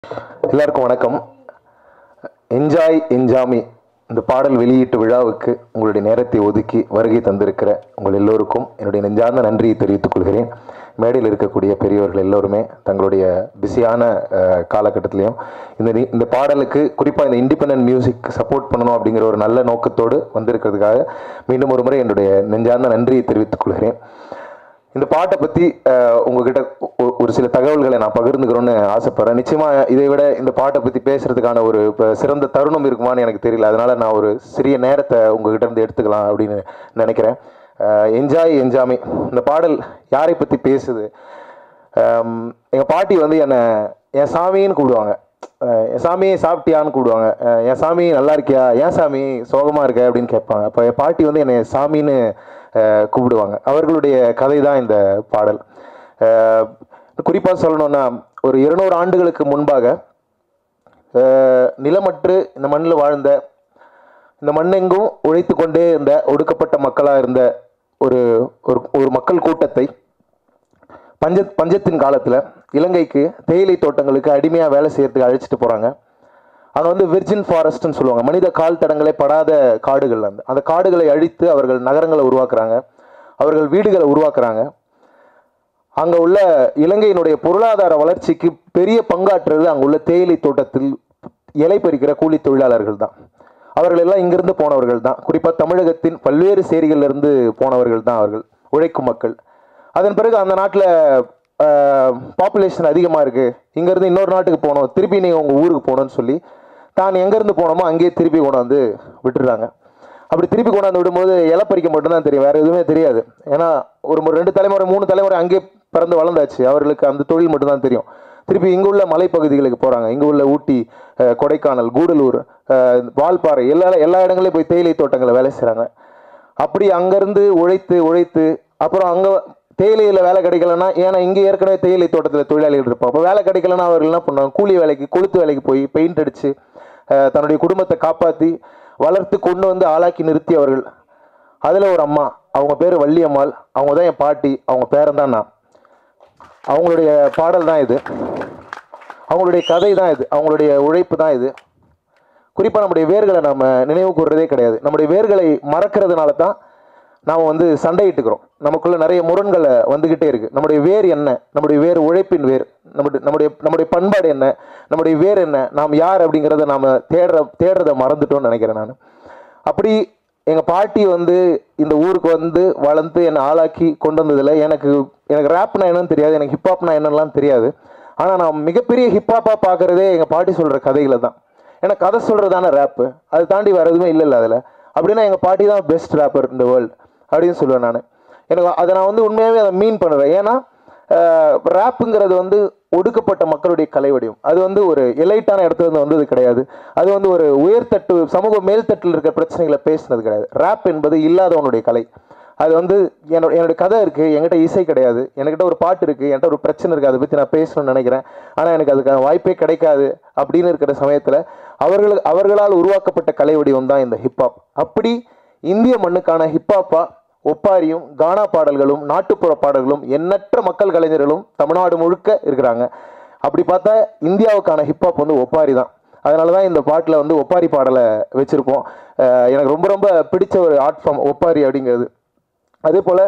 எல்லாருக்கும் வணக்கம் என்ஜாய் என்ஜாமி இந்த பாடல் வெளியீட்டு விழாவுக்கு உங்களுடைய நேரத்தை ஒதுக்கி வருகை தந்திருக்கிற உங்கள் எல்லோருக்கும் என்னுடைய நெஞ்சார்ந்த நன்றியை தெரிவித்துக் கொள்கிறேன் மேடையில் இருக்கக்கூடிய பெரியவர்கள் எல்லோருமே தங்களுடைய பிஸியான காலகட்டத்திலையும் இந்த நி- இந்த பாடலுக்கு குறிப்பாக இந்த இண்டிபெண்டன்ட் மியூசிக் சப்போர்ட் பண்ணணும் அப்படிங்கிற ஒரு நல்ல நோக்கத்தோடு வந்திருக்கிறதுக்காக மீண்டும் ஒரு முறை என்னுடைய நெஞ்சார்ந்த நன்றியை தெரிவித்துக் கொள்கிறேன் இந்த பாட்டை பற்றி உங்ககிட்ட ஒ- ஒரு சில தகவல்களை நான் பகிர்ந்துக்கிறோன்னு ஆசைப்படுறேன் நிச்சயமாக இதை விட இந்த பாட்டை பற்றி பேசுறதுக்கான ஒரு இப்ப சிறந்த தருணம் இருக்குமான்னு எனக்கு தெரியல அதனால நான் ஒரு சிறிய நேரத்தை உங்ககிட்ட இருந்து எடுத்துக்கலாம் அப்படின்னு நினைக்கிறேன் என்ஜாய் என்ஜாமி இந்த பாடல் யாரை பற்றி பேசுது எங்கள் பாட்டி வந்து என்னை என் சாமின்னு கூப்பிடுவாங்க அஹ் என் சாமி சாப்பிட்டியான்னு கூப்பிடுவாங்க அஹ் என் சாமி நல்லா இருக்கியா ஏன் சாமி சோகமாக இருக்க அப்படின்னு கேட்பாங்க அப்போ என் பாட்டி வந்து என்னை சாமின்னு அஹ் கூப்பிடுவாங்க அவர்களுடைய கதை தான் இந்த பாடல் குறிப்பாக சொல்லணும்னா ஒரு இருநூறு ஆண்டுகளுக்கு முன்பாக அஹ் நிலமற்று இந்த மண்ணில் வாழ்ந்த இந்த மண்ணெங்கும் உழைத்து கொண்டே இருந்த ஒடுக்கப்பட்ட மக்களாக இருந்த ஒரு ஒரு ஒரு மக்கள் கூட்டத்தை பஞ்ச பஞ்சத்தின் காலத்தில் இலங்கைக்கு தேயிலை தோட்டங்களுக்கு அடிமையாக வேலை செய்யறதுக்கு அழைச்சிட்டு போகிறாங்க அங்கே வந்து விர்ஜின் ஃபாரஸ்ட்னு சொல்லுவாங்க மனித கால் தடங்களே படாத காடுகள் அந்த அந்த காடுகளை அழித்து அவர்கள் நகரங்களை உருவாக்குறாங்க அவர்கள் வீடுகளை உருவாக்குறாங்க அங்கே உள்ள இலங்கையினுடைய பொருளாதார வளர்ச்சிக்கு பெரிய பங்காற்றுறது அங்கே உள்ள தேயிலை தோட்டத்தில் இலை பறிக்கிற கூலி தொழிலாளர்கள் தான் அவர்கள் எல்லாம் இங்கிருந்து போனவர்கள் தான் குறிப்பாக தமிழகத்தின் பல்வேறு சேரிகள்ல இருந்து போனவர்கள் தான் அவர்கள் உழைக்கும் மக்கள் அதன் பிறகு அந்த நாட்டில் பாப்புலேஷன் அதிகமாக இருக்குது இங்கேருந்து இன்னொரு நாட்டுக்கு போகணும் திருப்பி நீங்கள் உங்கள் ஊருக்கு போகணும்னு சொல்லி தான் எங்கேருந்து போனோமோ அங்கேயே திருப்பி கொண்டாந்து விட்டுடுறாங்க அப்படி திருப்பி கொண்டாந்து விடும்போது இலை பறிக்க மட்டும்தான் தெரியும் வேறு எதுவுமே தெரியாது ஏன்னா ஒரு மு- ரெண்டு தலைமுறை மூணு தலைமுறை அங்கேயே பிறந்து வளர்ந்தாச்சு அவர்களுக்கு அந்த தொழில் மட்டும்தான் தெரியும் திருப்பி இங்கே உள்ள மலைப்பகுதிகளுக்கு போகிறாங்க இங்கே உள்ள ஊட்டி அஹ், கொடைக்கானல் கூடலூர் அஹ், வால்பாறை எல்லா எல்லா இடங்களையும் போய் தேயிலை தோட்டங்களில் வேலை செய்கிறாங்க அப்படி அங்கேருந்து உழைத்து உழைத்து அப்புறம் அங்கே தேயிலையில் வேலை கிடைக்கலன்னா ஏன்னா இங்கே ஏற்கனவே தேயிலை தோட்டத்தில் தொழிலாளிகள் இருப்பாங்க அப்போ வேலை கிடைக்கலன்னா அவர்கள் என்ன பண்ணுவாங்க கூலி வேலைக்கு கொளுத்து வேலைக்கு போய் பெயிண்ட் அடித்து தன்னுடைய குடும்பத்தை காப்பாற்றி வளர்த்து கொண்டு வந்து ஆளாக்கி நிறுத்தியவர்கள் அதில் ஒரு அம்மா அவங்க பேர் வள்ளியம்மாள் அவங்க தான் என் பாட்டி அவங்க பேரன் தான் நான் அவங்களுடைய பாடல் தான் இது அவங்களுடைய கதை தான் இது அவங்களுடைய உழைப்பு தான் இது குறிப்பாக நம்முடைய வேர்களை நம்ம நினைவு கூறுறதே கிடையாது நம்முடைய வேர்களை மறக்கிறதுனால தான் நாம் வந்து சண்டையிட்டுக்கிறோம் நமக்குள்ள நிறைய முரண்களை வந்துக்கிட்டே இருக்கு நம்முடைய வேர் என்ன நம்முடைய வேர் உழைப்பின் வேர் நம்முடைய நம்முடைய நம்முடைய பண்பாடு என்ன நம்முடைய வேர் என்ன நாம் யார் அப்படிங்கிறத நாம் தேடுற தேடுறதை மறந்துட்டோம்னு நினைக்கிறேன் நான் அப்படி எங்கள் பாட்டி வந்து இந்த ஊருக்கு வந்து வளர்ந்து என்னை ஆளாக்கி கொண்டு வந்ததில் எனக்கு எனக்கு ரேப்னா என்னன்னு தெரியாது எனக்கு ஹிப்ஹாப்னா என்னெல்லாம் தெரியாது ஆனால் நான் மிகப்பெரிய ஹிப்ஹாப்பாக பார்க்குறதே எங்கள் பாட்டி சொல்கிற கதைகளை தான் ஏன்னா கதை சொல்கிறது தானே ரேப்பு அது தாண்டி வேறு எதுவுமே இல்லைல்ல அதில் அப்படின்னா எங்கள் பாட்டி தான் பெஸ்ட் ரேப்பர் இந்த வேர்ல்டு அப்படின்னு சொல்லுவேன் நான் எனக்கு அதை நான் வந்து உண்மையாகவே அதை மீன் பண்ணுறேன் ஏன்னா ரேப்புங்கிறது வந்து ஒடுக்கப்பட்ட மக்களுடைய கலை வடிவம் அது வந்து ஒரு எலைட்டான இடத்துல இருந்து வந்தது கிடையாது அது வந்து ஒரு உயர்தட்டு சமூக மேல்தட்டில் இருக்கிற பிரச்சனைகளை பேசினது கிடையாது ரேப் என்பது இல்லாதவனுடைய கலை அது வந்து என்னோட என்னோட கதை இருக்குது என்கிட்ட இசை கிடையாது என்கிட்ட ஒரு பாட்டு இருக்குது என்கிட்ட ஒரு பிரச்சனை இருக்குது அதை பற்றி நான் பேசணும்னு நினைக்கிறேன் ஆனால் எனக்கு அதுக்கான வாய்ப்பே கிடைக்காது அப்படின்னு இருக்கிற சமயத்தில் அவர்கள் அவர்களால் உருவாக்கப்பட்ட கலை வடிவம் தான் இந்த ஹிப்ஹாப் அப்படி இந்திய மண்ணுக்கான ஹிப்ஹாப்பா ஒப்பாரியும் கானா பாடல்களும் நாட்டுப்புற பாடல்களும் எண்ணற்ற மக்கள் கலைஞர்களும் தமிழ்நாடு முழுக்க இருக்கிறாங்க அப்படி பார்த்தா இந்தியாவுக்கான ஹிப்ஹாப் வந்து ஒப்பாரி தான் அதனால தான் இந்த பாட்டில் வந்து ஒப்பாரி பாடலை வச்சுருப்போம் எனக்கு ரொம்ப ரொம்ப பிடிச்ச ஒரு ஆர்ட் ஃபார்ம் ஒப்பாரி அப்படிங்கிறது அதே போல்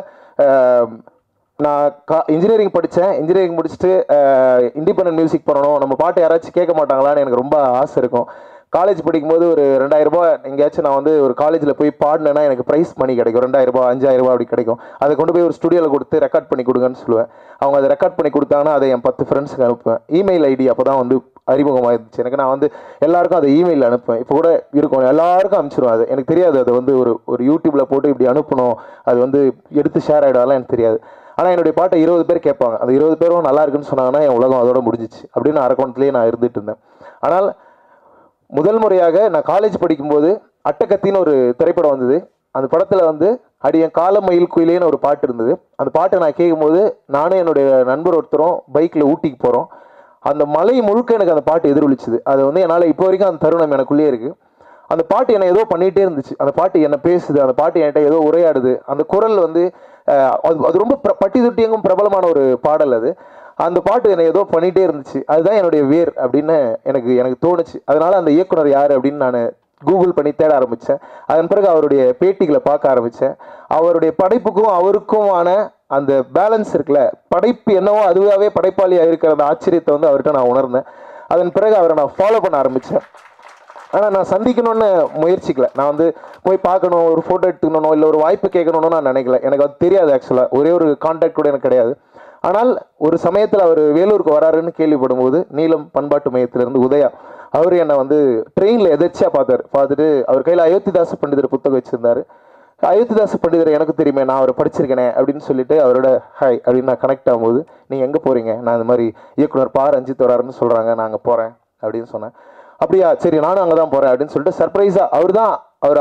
நான் கா இன்ஜினியரிங் படித்தேன் இன்ஜினியரிங் முடிச்சுட்டு இண்டிபெண்டன்ட் மியூசிக் பண்ணணும் நம்ம பாட்டு யாராச்சும் கேட்க மாட்டாங்களான்னு எனக்கு ரொம்ப ஆசை இருக்கும் காலேஜ் படிக்கும்போது ஒரு ரெண்டாயிரம் ரூபாய் எங்கேயாச்சும் நான் வந்து ஒரு காலேஜில் போய் பாடினேன்னா எனக்கு ப்ரைஸ் மணி கிடைக்கும் ரெண்டாயிரம் ரூபாய் அஞ்சாயிரம் ரூபாய் அப்படி கிடைக்கும் அதை கொண்டு போய் ஒரு ஸ்டுடியோவில் கொடுத்து ரெக்கார்ட் பண்ணி கொடுங்கன்னு சொல்லுவேன் அவங்க அதை ரெக்கார்ட் பண்ணி கொடுத்தாங்கன்னா அதை என் பத்து ஃப்ரெண்ட்ஸுக்கு அனுப்புவேன் இமெயில் ஐடி அப்போ தான் வந்து அறிமுகமாயிருந்துச்சு எனக்கு நான் வந்து எல்லாருக்கும் அதை இமெயில் அனுப்புவேன் இப்போ கூட இருக்கும் எல்லாருக்கும் அனுப்பிச்சிருவேன் அது எனக்கு தெரியாது அது வந்து ஒரு ஒரு யூடியூப்பில் போட்டு இப்படி அனுப்பணும் அது வந்து எடுத்து ஷேர் ஆகிடாலாம் எனக்கு தெரியாது ஆனால் என்னுடைய பாட்டை இருபது பேர் கேட்பாங்க அந்த இருபது பேரும் நல்லா இருக்குன்னு சொன்னாங்கன்னா என் உலகம் அதோட முடிஞ்சிச்சு அப்படின்னு அரக்கோணத்துலேயே நான் இருந்துட்டு இருந்தேன் ஆனால் முதல் முறையாக நான் காலேஜ் படிக்கும்போது அட்டக்கத்தின்னு ஒரு திரைப்படம் வந்தது அந்த படத்தில் வந்து அடியன் கால மயில் குயிலேன்னு ஒரு பாட்டு இருந்தது அந்த பாட்டை நான் கேட்கும்போது நானும் என்னுடைய நண்பர் ஒருத்தரும் பைக்கில் ஊட்டிக்கு போகிறோம் அந்த மலை முழுக்க எனக்கு அந்த பாட்டு எதிரொலிச்சுது அது வந்து என்னால் இப்போ வரைக்கும் அந்த தருணம் எனக்குள்ளேயே இருக்குது அந்த பாட்டு என்னை ஏதோ பண்ணிகிட்டே இருந்துச்சு அந்த பாட்டு என்ன பேசுது அந்த பாட்டு என்கிட்ட ஏதோ உரையாடுது அந்த குரல் வந்து அஹ், அது அது ரொம்ப பிர- பட்டி தொட்டியெங்கும் பிரபலமான ஒரு பாடல் அது அந்த பாட்டு என்னை ஏதோ பண்ணிகிட்டே இருந்துச்சு அதுதான் என்னுடைய வேர் அப்படின்னு எனக்கு எனக்கு தோணுச்சு அதனால அந்த இயக்குனர் யார் அப்படின்னு நான் கூகுள் பண்ணி தேட ஆரம்பித்தேன் அதன் பிறகு அவருடைய பேட்டிகளை பார்க்க ஆரம்பித்தேன் அவருடைய படைப்புக்கும் அவருக்குமான அந்த பேலன்ஸ் இருக்குல்ல படைப்பு என்னவோ அதுவாகவே படைப்பாளியாக இருக்கிற அந்த ஆச்சரியத்தை வந்து அவர்கிட்ட நான் உணர்ந்தேன் அதன் பிறகு அவரை நான் ஃபாலோ பண்ண ஆரம்பித்தேன் ஆனால் நான் சந்திக்கணும்னு முயற்சிக்கல நான் வந்து போய் பார்க்கணும் ஒரு ஃபோட்டோ எடுத்துக்கணும் இல்லை ஒரு வாய்ப்பு கேட்கணும்னு நான் நினைக்கல எனக்கு அது தெரியாது ஆக்சுவலாக ஒரே ஒரு கான்டாக்ட் கூட எனக்கு கிடையாது ஆனால் ஒரு சமயத்தில் அவர் வேலூருக்கு வராருன்னு கேள்விப்படும் போது நீலம் பண்பாட்டு மையத்திலிருந்து உதயா அவர் என்னை வந்து ட்ரெயினில் எதர்ச்சியாக பார்த்தார் பார்த்துட்டு அவர் கையில் அயோத்திதாச பண்டிதர் புத்தகம் வச்சுருந்தாரு அயோத்திதாச பண்டிதர் எனக்கு தெரியுமே நான் அவரை படிச்சிருக்கேனே அப்படின்னு சொல்லிட்டு அவரோட ஹாய் அப்படின்னு நான் கனெக்ட் ஆகும்போது நீங்கள் எங்கே போகிறீங்க நான் இந்த மாதிரி இயக்குனர் பா ரஞ்சித் வராருன்னு சொல்கிறாங்க நான் அங்கே போகிறேன் அப்படின்னு சொன்னேன் அப்படியா சரி நானும் அங்கே தான் போகிறேன் அப்படின்னு சொல்லிட்டு சர்ப்ரைஸாக அவர் தான் அவர்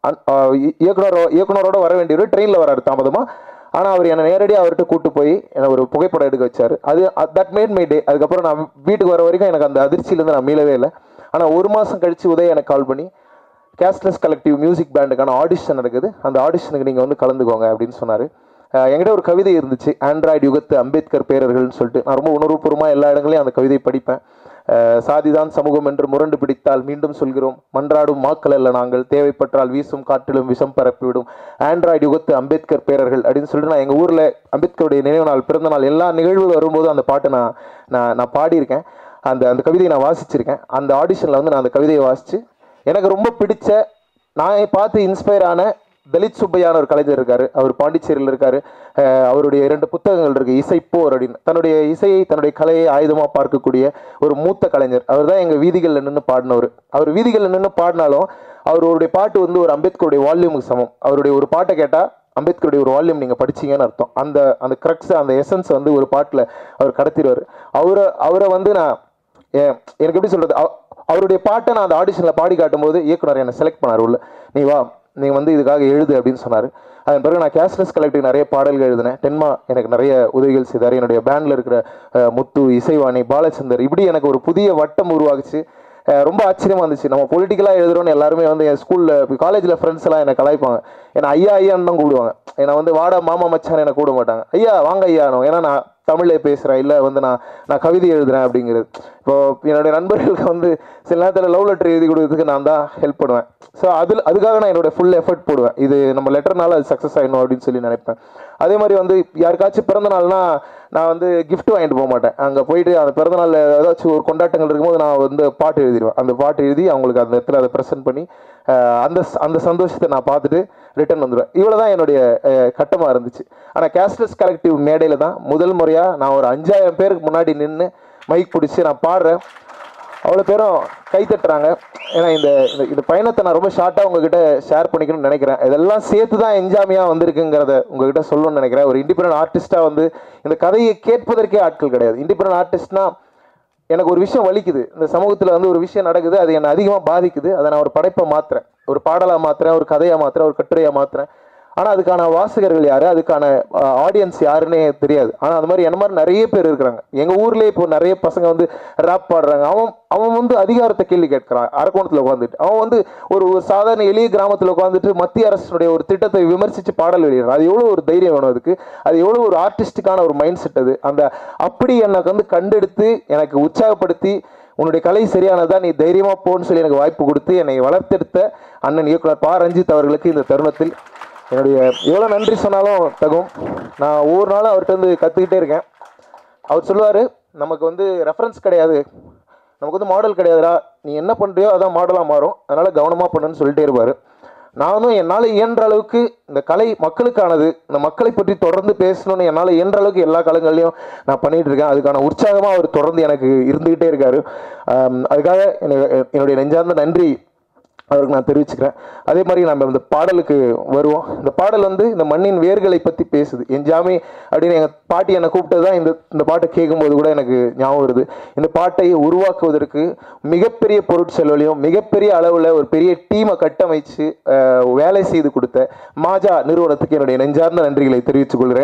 இயக்குனர் இயக்குனரோட வர வேண்டியவர் ட்ரெயினில் வராரு தாமதமாக ஆனால் அவர் என்னை நேரடியாக அவர்கிட்ட கூட்டு போய் என்னை ஒரு புகைப்படம் எடுக்க வச்சார் அது தட் மேட் மை டே அதுக்கப்புறம் நான் வீட்டுக்கு வர வரைக்கும் எனக்கு அந்த அதிர்ச்சியிலேருந்து நான் மீளவே இல்லை ஆனால் ஒரு மாதம் கழித்து உதய எனக்கு கால் பண்ணி கேஸ்ட்லெஸ் கலெக்டிவ் மியூசிக் பேண்டுக்கான ஆடிஷன் நடக்குது அந்த ஆடிஷனுக்கு நீங்கள் வந்து கலந்துக்கோங்க அப்படின்னு சொன்னார் என்கிட்ட ஒரு கவிதை இருந்துச்சு ஆண்ட்ராய்டு யுகத்து அம்பேத்கர் பேரர்கள்னு சொல்லிட்டு நான் ரொம்ப உணர்வுபூர்வமாக எல்லா இடங்களையும் அந்த கவிதை படிப்பேன் அஹ் சாதிதான் சமூகம் என்று முரண்டு பிடித்தால் மீண்டும் சொல்கிறோம் மன்றாடும் மாக்கள் அல்ல நாங்கள் தேவைப்பட்டால் வீசும் காற்றிலும் விஷம் பரப்பிவிடும் ஆண்ட்ராய்டு யுகத்து அம்பேத்கர் பேரர்கள் அப்படின்னு சொல்லிட்டு நான் எங்கள் ஊரில் அம்பேத்கருடைய நினைவு நாள் பிறந்த நாள் எல்லா நிகழ்வுகள் வரும்போது அந்த பாட்டை நான் நான் நான் பாடியிருக்கேன் அந்த அந்த கவிதையை நான் வாசிச்சிருக்கேன் அந்த ஆடிஷனில் வந்து நான் அந்த கவிதையை வாசித்து எனக்கு ரொம்ப பிடிச்ச நான் பார்த்து இன்ஸ்பயர் ஆன தலித் சுப்பையான ஒரு கலைஞர் இருக்காரு அவர் பாண்டிச்சேரியில் இருக்காரு அஹ் அவருடைய இரண்டு புத்தகங்கள் இருக்கு இசைப்போர் அப்படின்னு தன்னுடைய இசையை தன்னுடைய கலையை ஆயுதமாக பார்க்கக்கூடிய ஒரு மூத்த கலைஞர் அவர் தான் எங்கள் வீதிகளில் நின்று பாடினவர் அவர் வீதிகளில் நின்று பாடினாலும் அவருடைய பாட்டு வந்து ஒரு அம்பேத்கருடைய வால்யூமுக்கு சமம் அவருடைய ஒரு பாட்டை கேட்டால் அம்பேத்கருடைய ஒரு வால்யூம் நீங்கள் படிச்சீங்கன்னு அர்த்தம் அந்த அந்த க்ரக்ஸ் அந்த எசன்ஸ் வந்து ஒரு பாட்டில் அவர் கடத்திடுவார் அவரை அவரை வந்து நான் ஏன், எனக்கு எப்படி சொல்கிறது அவருடைய பாட்டை நான் அந்த ஆடிஷனில் பாடி காட்டும்போது இயக்குனர் என்னை செலக்ட் பண்ணார் உள்ள நீ வா நீ வந்து இதுக்காக எழுது அப்படின்னு சொன்னார் அதன் பிறகு நான் கேஷ்லெஸ் கலெக்டிவ் நிறைய பாடல்கள் எழுதினேன் டென்மா எனக்கு நிறைய உதவிகள் செய்தார் என்னுடைய பேண்டில் இருக்கிற அஹ், முத்து இசைவாணி பாலச்சந்தர் இப்படி எனக்கு ஒரு புதிய வட்டம் உருவாக்குச்சு அஹ், ரொம்ப ஆச்சரியமா இருந்துச்சு நம்ம பொலிட்டிக்கலாக எழுதுறோம்னு எல்லாருமே வந்து என் ஸ்கூலில் காலேஜில் ஃப்ரெண்ட்ஸ் எல்லாம் என்னை கலாய்ப்பாங்க ஏன்னா ஐயா ஐயான்னு தான் கூப்பிடுவாங்க என்னை வந்து வாடா மாமா மச்சான் என்னை கூப்பிட மாட்டாங்க ஐயா வாங்க ஐயானோ ஏன்னா நான் தமிழில் பேசுகிறேன் இல்லை வந்து நான் நான் கவிதை எழுதுறேன் அப்படிங்கிறது இப்போ என்னுடைய நண்பர்களுக்கு வந்து சில நேரத்தில் லவ் லெட்டர் எழுதி கொடுக்கறதுக்கு நான் தான் ஹெல்ப் பண்ணுவேன் ஸோ அதில் அதுக்காக நான் என்னோட ஃபுல் எஃபர்ட் போடுவேன் இது நம்ம லெட்டர்னால அது சக்ஸஸ் ஆகிடணும் அப்படின்னு சொல்லி நினைப்பேன் அதே மாதிரி வந்து யாருக்காச்சும் பிறந்த நாள்னா நான் வந்து gift வாங்கிட்டு போக மாட்டேன் அங்கே போயிட்டு அந்த பிறந்த நாள் ஏதாச்சும் ஒரு கொண்டாட்டங்கள் இருக்கும்போது நான் வந்து பாட்டு எழுதிடுவேன் அந்த பாட்டு எழுதி அவங்களுக்கு அந்த இடத்துல அதை ப்ரெசென்ட் பண்ணி அஹ், அந்த ச- அந்த சந்தோஷத்தை நான் பார்த்துட்டு ரிட்டர்ன் வந்துடுவேன் இவ்வளோ தான் என்னுடைய கட்டமாக இருந்துச்சு ஆனால் கேஷ்லெஸ் கலெக்டிவ் மேடையில் தான் முதல் முறையாக நான் ஒரு அஞ்சாயிரம் பேருக்கு முன்னாடி நின்று மைக் பிடிச்சி நான் பாடுறேன் அவ்வளோ பேரும் கை தட்டுறாங்க ஏன்னா இந்த இந்த- இந்த பயணத்தை நான் ரொம்ப ஷார்ட்டாக உங்ககிட்ட ஷேர் பண்ணிக்கணும்னு நினைக்கிறேன் இதெல்லாம் சேர்த்து தான் என்ஜாமியாக வந்திருக்குங்கிறத உங்ககிட்ட சொல்லணும்னு நினைக்கிறேன் ஒரு இண்டிபெண்டன்ட் ஆர்டிஸ்ட்டாக வந்து இந்த கதையை கேட்பதற்கே ஆட்கள் கிடையாது இண்டிபெண்டன்ட் ஆர்டிஸ்ட்னா எனக்கு ஒரு விஷயம் வலிக்குது இந்த சமூகத்தில் வந்து ஒரு விஷயம் நடக்குது அது என்னை அதிகமாக பாதிக்குது அதை நான் ஒரு படைப்பை மாத்துறேன் ஒரு பாடலாக மாத்துறேன் ஒரு கதையாக மாத்துறேன் ஒரு கட்டுரையாக மாத்துறேன் ஆனால் அதுக்கான வாசகர்கள் யார் அதுக்கான ஆடியன்ஸ் யாருன்னே தெரியாது ஆனால் அது மாதிரி என்ன மாதிரி நிறைய பேர் இருக்கிறாங்க எங்கள் ஊர்லேயே இப்போ நிறைய பசங்க வந்து ரேப் பாடுறாங்க அவன் அவன் வந்து அதிகாரத்தை கேள்வி கேட்கிறான் அரக்கோணத்தில் உட்காந்துட்டு அவன் வந்து ஒரு ஒரு சாதாரண எளிய கிராமத்தில் உட்காந்துட்டு மத்திய அரசினுடைய ஒரு திட்டத்தை விமர்சித்து பாடல் வெளியிடுறான் அது எவ்வளோ ஒரு தைரியம் வேணும் அதுக்கு அது எவ்வளோ ஒரு ஆர்டிஸ்டுக்கான ஒரு மைண்ட் செட் அது அந்த அப்படி எனக்கு வந்து கண்டெடுத்து எனக்கு உற்சாகப்படுத்தி உன்னுடைய கலை சரியானதா நீ தைரியமா போன்னு சொல்லி எனக்கு வாய்ப்பு கொடுத்து என்னை வளர்த்தெடுத்த அண்ணன் இயக்குனர் பா ரஞ்சித் அவர்களுக்கு இந்த தருணத்தில் என்னுடைய எவ்வளோ நன்றி சொன்னாலும் தகும் நான் ஒவ்வொரு நாளும் அவர்கிட்ட வந்து கற்றுக்கிட்டே இருக்கேன் அவர் சொல்லுவார் நமக்கு வந்து ரெஃபரன்ஸ் கிடையாது நமக்கு வந்து மாடல் கிடையாதுடா நீ என்ன பண்ணுறியோ அதான் மாடலாக மாறும் அதனால் கவனமாக பண்ணுன்னு சொல்லிட்டே இருப்பார் நானும் என்னால் இயன்ற அளவுக்கு இந்த கலை மக்களுக்கானது இந்த மக்களை பற்றி தொடர்ந்து பேசணும்னு என்னால் இயன்ற அளவுக்கு எல்லா காலங்கள்லையும் நான் பண்ணிட்டு இருக்கேன் அதுக்கான உற்சாகமாக அவர் தொடர்ந்து எனக்கு இருந்துக்கிட்டே இருக்காரு ஆம், அதுக்காக எனக்கு என்னுடைய நெஞ்சார்ந்த நன்றி அவருக்கு நான் தெரிவிச்சுக்கிறேன் அதே மாதிரி நம்ம இந்த பாடலுக்கு வருவோம் இந்த பாடல் வந்து இந்த மண்ணின் வேர்களை பற்றி பேசுது என் ஜாமி அப்படின்னு எங்கள் பாட்டி என்னை கூப்பிட்டது தான் இந்த இந்த பாட்டை கேட்கும்போது கூட எனக்கு ஞாபகம் வருது இந்த பாட்டை உருவாக்குவதற்கு மிகப்பெரிய பொருட்செலவுலையும் மிகப்பெரிய அளவில் ஒரு பெரிய டீமை கட்டமைச்சு அஹ், வேலை செய்து கொடுத்த மாஜா நிறுவனத்துக்கு என்னுடைய நெஞ்சார்ந்த நன்றிகளை தெரிவித்துக் கொள்கிறேன்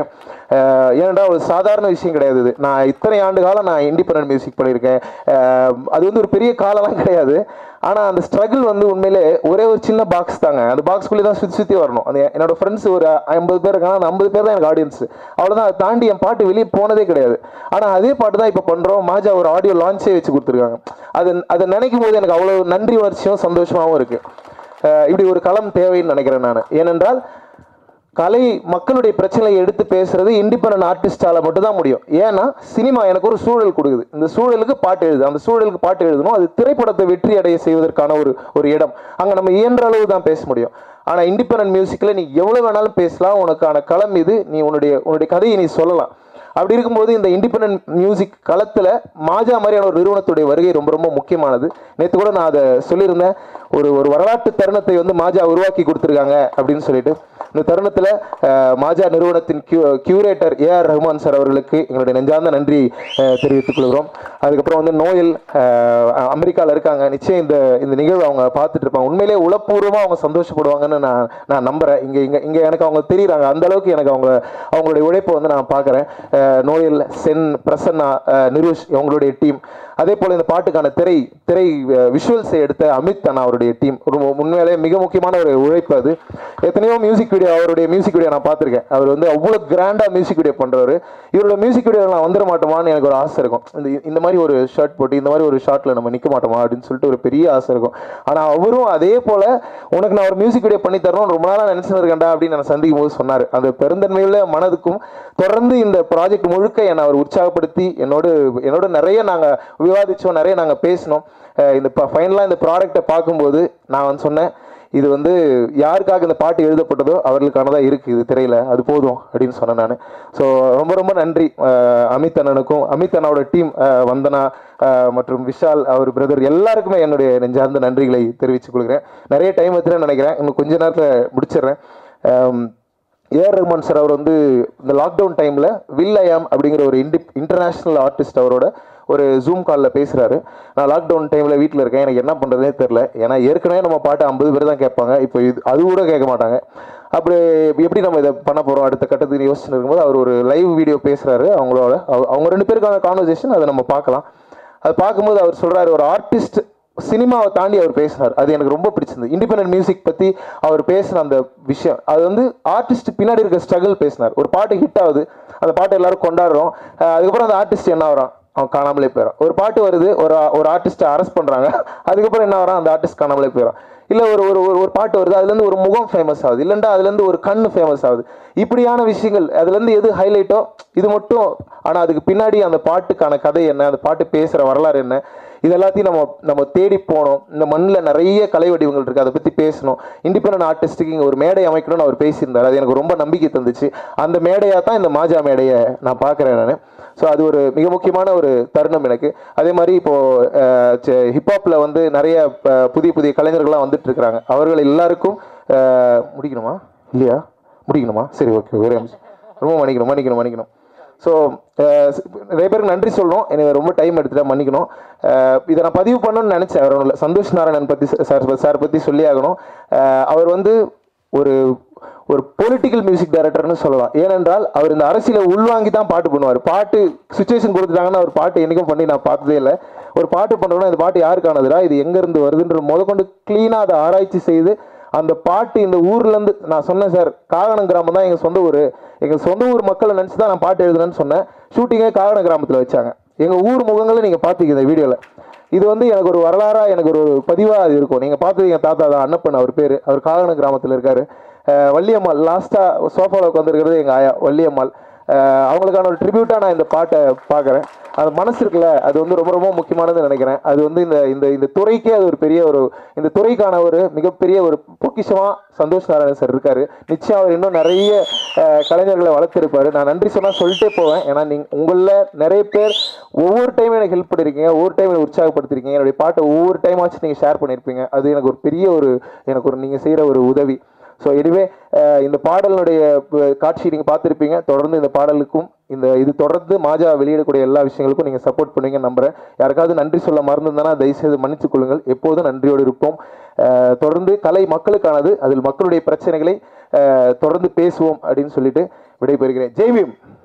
அஹ் ஏனென்றா ஒரு சாதாரண விஷயம் கிடையாது இது நான் இத்தனை ஆண்டு காலம் நான் இண்டிபெண்டன்ட் மியூசிக் பண்ணியிருக்கேன் அஹ் அது வந்து ஒரு பெரிய காலம்லாம் கிடையாது ஆனால் அந்த ஸ்ட்ரகிள் வந்து உண்மையிலே ஒரே ஒரு சின்ன பாக்ஸ் தாங்க அந்த பாக்ஸ்குள்ளே தான் சுற்றி சுற்றி வரணும் அந்த என்னோட ஃப்ரெண்ட்ஸ் ஒரு ஐம்பது பேர் இருக்காங்க அந்த ஐம்பது பேர் தான் எனக்கு ஆடியன்ஸ் அவ்வளோதான் அதை தாண்டி என் பாட்டு வெளியே போனதே கிடையாது ஆனால் அதே பாட்டு தான் இப்போ பண்ணுறோம் மாஜா ஒரு ஆடியோ லான்ச்சே வச்சு கொடுத்துருக்காங்க அது அதை நினைக்கும் போது எனக்கு அவ்வளோ நன்றி உணர்ச்சியும் சந்தோஷமாகவும் இருக்குது இப்படி ஒரு களம் தேவைன்னு நினைக்கிறேன் நான் ஏனென்றால் கலை மக்களுடைய பிரச்சனையை எடுத்து பேசுறது இண்டிபெண்டன்ட் ஆர்டிஸ்டால மட்டும் தான் முடியும் ஏன்னா சினிமா எனக்கு ஒரு சூழல் கொடுக்குது இந்த சூழலுக்கு பாட்டு எழுது அந்த சூழலுக்கு பாட்டு எழுதணும் அது திரைப்படத்தை வெற்றி அடைய செய்வதற்கான ஒரு ஒரு இடம் அங்கே நம்ம இயன்ற அளவு தான் பேச முடியும் ஆனால் இண்டிபெண்டன்ட் மியூசிக்கில் நீ எவ்வளோ வேணாலும் பேசலாம் உனக்கான களம் இது நீ உன்னுடைய உன்னுடைய கதையை நீ சொல்லலாம் அப்படி இருக்கும்போது இந்த இண்டிபெண்டன்ட் மியூசிக் களத்தில் மாஜா மாதிரியான ஒரு நிறுவனத்துடைய வருகை ரொம்ப ரொம்ப முக்கியமானது நேற்று கூட நான் அதை சொல்லியிருந்தேன் ஒரு ஒரு வரலாற்று தருணத்தை வந்து மாஜா உருவாக்கி கொடுத்துருக்காங்க அப்படின்னு சொல்லிட்டு இந்த தருணத்தில் மாஜா நிறுவனத்தின் கியூ கியூரேட்டர் ஏஆர் ரஹ்மான் சார் அவர்களுக்கு எங்களுடைய நெஞ்சார்ந்த நன்றி அஹ், தெரிவித்துக் கொள்கிறோம் அதுக்கப்புறம் வந்து நோயல் அமெரிக்காவில் இருக்காங்க நிச்சயம் இந்த இந்த நிகழ்வு அவங்க பார்த்துட்டு இருப்பாங்க உண்மையிலேயே உளப்பூர்வமாக அவங்க சந்தோஷப்படுவாங்கன்னு நான் நான் நம்புகிறேன் இங்கே இங்கே இங்கே எனக்கு அவங்க தெரியுறாங்க அந்த அளவுக்கு எனக்கு அவங்க அவங்களுடைய உழைப்பை வந்து நான் பார்க்குறேன் நோயல் சென் பிரசன்னா அஹ், நிருஷ் அவங்களுடைய டீம் அதே போல் இந்த பாட்டுக்கான திரை திரை விஷுவல்ஸை எடுத்த அமித் அண்ணா அவருடைய டீம் ஒரு உண்மையிலேயே மிக முக்கியமான ஒரு உழைப்பு அது எத்தனையோ மியூசிக் வீடியோ அவருடைய மியூசிக் வீடியோ நான் பார்த்துருக்கேன் அவர் வந்து அவ்வளோ கிராண்டாக மியூசிக் வீடியோ பண்ணுறவர் இவரோட மியூசிக் வீடியோ நான் வந்துட மாட்டோமான்னு எனக்கு ஒரு ஆசை இருக்கும் இந்த இந்த மாதிரி ஒரு ஷர்ட் போட்டு இந்த மாதிரி ஒரு ஷார்ட்டில் நம்ம நிற்க மாட்டோமா அப்படின்னு சொல்லிட்டு ஒரு பெரிய ஆசை இருக்கும் ஆனால் அவரும் அதே போல் உனக்கு நான் ஒரு மியூசிக் வீடியோ பண்ணி தரணும் ரொம்ப நாளாக நினச்சிட்டு இருக்கேன்டா அப்படின்னு நான் சந்திக்கும் போது சொன்னார் அந்த பெருந்தன்மையுள்ள மனதுக்கும் தொடர்ந்து இந்த ப்ராஜெக்ட் முழுக்க என்னை அவர் உற்சாகப்படுத்தி என்னோடு என்னோட நிறைய நாங்கள் விவாதித்தோம் நிறைய நாங்கள் பேசினோம் அஹ் இந்த ஃபைனலாக இந்த ப்ராடக்டை பார்க்கும்போது நான் வந்து சொன்னேன் இது வந்து யாருக்காக இந்த பாட்டு எழுதப்பட்டதோ அவர்களுக்கானதாக இருக்குது இது திரையில் அது போதும் அப்படின்னு சொன்னேன் நான் ஸோ ரொம்ப ரொம்ப நன்றி அஹ் அமித் அண்ணனுக்கும் அமித் அண்ணாவோட டீம் வந்தனா அஹ் மற்றும் விஷால் அவர் பிரதர் எல்லாருக்குமே என்னுடைய நெஞ்சார்ந்த நன்றிகளை தெரிவித்துக் கொள்கிறேன் நிறைய டைம் எடுத்துன்னு நினைக்கிறேன் இன்னும் கொஞ்ச நேரத்தில் முடிச்சிடுறேன் அம், ஏஆர் ரஹ்மான் சார் அவர் வந்து இந்த லாக்டவுன் டைமில் வில் ஐயாம் அப்படிங்கிற ஒரு இண்டி இன்டர்நேஷ்னல் ஆர்டிஸ்ட் அவரோட ஒரு ஜூம் காலில் பேசுகிறாரு நான் லாக்டவுன் டைமில் வீட்டில் இருக்கேன் எனக்கு என்ன பண்ணுறதுனே தெரில ஏன்னா ஏற்கனவே நம்ம பாட்டு ஐம்பது பேர் தான் கேட்பாங்க இப்போ இது அது கூட கேட்க மாட்டாங்க அப்படி எப்படி நம்ம இதை பண்ண போகிறோம் அடுத்த கட்டத்துக்கு யோசிச்சுட்டு இருக்கும்போது அவர் ஒரு லைவ் வீடியோ பேசுகிறாரு அவங்களோட அவ- அவங்க ரெண்டு பேருக்கான கான்வர்சேஷன் அதை நம்ம பார்க்கலாம் அது பார்க்கும்போது அவர் சொல்கிறாரு ஒரு ஆர்டிஸ்ட் சினிமாவை தாண்டி அவர் பேசினார் அது எனக்கு ரொம்ப பிடிச்சிருந்தது இண்டிபெண்டன்ட் மியூசிக் பற்றி அவர் பேசின அந்த விஷயம் அது வந்து ஆர்டிஸ்ட் பின்னாடி இருக்க ஸ்ட்ரகிள் பேசினார் ஒரு பாட்டு ஹிட் ஆகுது அந்த பாட்டு எல்லாரும் கொண்டாடுறோம் அஹ் அதுக்கப்புறம் அந்த ஆர்டிஸ்ட் என்ன வரான் அவன் காணாமலே போயிடும் ஒரு பாட்டு வருது ஒரு ஒரு ஆர்டிஸ்ட்டை அரெஸ்ட் பண்ணுறாங்க அதுக்கப்புறம் என்ன வரான் அந்த ஆர்டிஸ்ட் காணாமலே போயிடும் இல்லை ஒரு ஒரு ஒரு ஒரு பாட்டு வருது அதுலேருந்து ஒரு முகம் ஃபேமஸ் ஆகுது இல்லைண்டா அதுலேருந்து ஒரு கண் ஃபேமஸ் ஆகுது இப்படியான விஷயங்கள் அதுலேருந்து எது ஹைலைட்டோ இது மட்டும் ஆனால் அதுக்கு பின்னாடி அந்த பாட்டுக்கான கதை என்ன அந்த பாட்டு பேசுகிற வரலாறு என்ன இது எல்லாத்தையும் நம்ம நம்ம தேடி போனோம் இந்த மண்ணில் நிறைய கலை வடிவங்கள் இருக்குது அதை பற்றி பேசணும் இண்டிபெண்டன்ட் ஆர்டிஸ்ட்டுக்கு இங்கே ஒரு மேடை அமைக்கணும்னு அவர் பேசியிருந்தார் அது எனக்கு ரொம்ப நம்பிக்கை தந்துச்சு அந்த மேடையாக தான் இந்த மாஜா மேடையை நான் பார்க்குறேன் நான் ஸோ அது ஒரு மிக முக்கியமான ஒரு தருணம் எனக்கு அதே மாதிரி இப்போது ஹிப்ஹாப்பில் வந்து நிறைய அஹ், புதிய புதிய கலைஞர்கள்லாம் வந்துட்டு இருக்கிறாங்க அவர்கள் எல்லாருக்கும் அஹ், முடிக்கணுமா இல்லையா முடிக்கணுமா சரி ஓகே ஒரே நிமிஷம் ரொம்ப மன்னிக்கணும் மன்னிக்கணும் மன்னிக்கணும் ஸோ நிறைய பேருக்கு நன்றி சொல்லணும் எனக்கு ரொம்ப டைம் எடுத்துட்டா மன்னிக்கணும் அஹ், இதை நான் பதிவு பண்ணணும்னு நினச்சேன் வேற ஒன்றும் இல்லை சந்தோஷ் நாராயணன் பற்றி சார் சார் பற்றி சொல்லி ஆகணும் அஹ், அவர் வந்து ஒரு ஒரு பொலிட்டிக்கல் மியூசிக் டைரக்டர்னு சொல்லலாம் ஏனென்றால் அவர் இந்த அரசியலை உள்வாங்கி தான் பாட்டு பண்ணுவார் பாட்டு சுச்சுவேஷன் கொடுத்துட்டாங்கன்னா அவர் பாட்டு என்றைக்கும் பண்ணி நான் பார்த்ததே இல்லை ஒரு பாட்டு பண்ணுறோன்னா இந்த பாட்டு யாருக்கானதுடா இது எங்கேருந்து வருதுன்ற முதற்கொண்டு க்ளீனாக அதை ஆராய்ச்சி செய்து அந்த பாட்டு இந்த ஊர்லேருந்து நான் சொன்னேன் சார் காகனம் கிராமம் தான் எங்கள் சொந்த ஊர் எங்கள் சொந்த ஊர் மக்களை நினச்சி தான் நான் பாட்டு எழுதுனேன்னு சொன்னேன் ஷூட்டிங்கே காகன கிராமத்தில் வச்சாங்க எங்கள் ஊர் முகங்களை நீங்கள் பார்த்துக்க இந்த வீடியோவில் இது வந்து எனக்கு ஒரு வரலாறாக எனக்கு ஒரு பதிவாக அது இருக்கும் நீங்கள் பார்த்தது எங்கள் தாத்தா தான் அன்னப்பன் அவர் பேர் அவர் காகன கிராமத்தில் இருக்கார் அஹ் வள்ளியம்மாள் லாஸ்ட்டாக சோஃபாவில் உட்காந்துருக்கிறது எங்கள் ஆயா வள்ளியம்மாள் அஹ் அவங்களுக்கான ஒரு ட்ரிபியூட்டாக நான் இந்த பாட்டை பார்க்குறேன் அது மனசு இருக்குல்ல அது வந்து ரொம்ப ரொம்ப முக்கியமானது நினைக்கிறேன் அது வந்து இந்த இந்த இந்த துறைக்கே அது ஒரு பெரிய ஒரு இந்த துறைக்கான ஒரு மிகப்பெரிய ஒரு பொக்கிஷமாக சந்தோஷ் நாராயணன் சார் இருக்காரு நிச்சயம் அவர் இன்னும் நிறைய அஹ், கலைஞர்களை வளர்த்திருப்பாரு நான் நன்றி சொன்னால் சொல்லிட்டே போவேன் ஏன்னா நீங்கள் உங்களில் நிறைய பேர் ஒவ்வொரு டைம் எனக்கு ஹெல்ப் பண்ணியிருக்கீங்க ஒவ்வொரு டைம் எனக்கு உற்சாகப்படுத்திருக்கீங்க என்னுடைய பாட்டை ஒவ்வொரு டைம் ஆச்சு நீங்கள் ஷேர் பண்ணியிருப்பீங்க அது எனக்கு ஒரு பெரிய ஒரு எனக்கு ஒரு நீங்கள் செய்கிற ஒரு உதவி ஸோ எனிவே இந்த பாடலுடைய அஹ், காட்சி நீங்கள் பார்த்துருப்பீங்க தொடர்ந்து இந்த பாடலுக்கும் இந்த இது தொடர்ந்து மாஜா வெளியிடக்கூடிய எல்லா விஷயங்களுக்கும் நீங்கள் சப்போர்ட் பண்ணுவீங்கன்னு நம்புறேன் யாருக்காவது நன்றி சொல்ல மறந்துருந்தனா தயவுசெய்து மன்னித்துக் கொள்ளுங்கள் எப்போதும் நன்றியோடு இருப்போம் அஹ், தொடர்ந்து கலை மக்களுக்கானது அதில் மக்களுடைய பிரச்சனைகளை அஹ், தொடர்ந்து பேசுவோம் அப்படின்னு சொல்லிட்டு விடைபெறுகிறேன் ஜெய் பீம்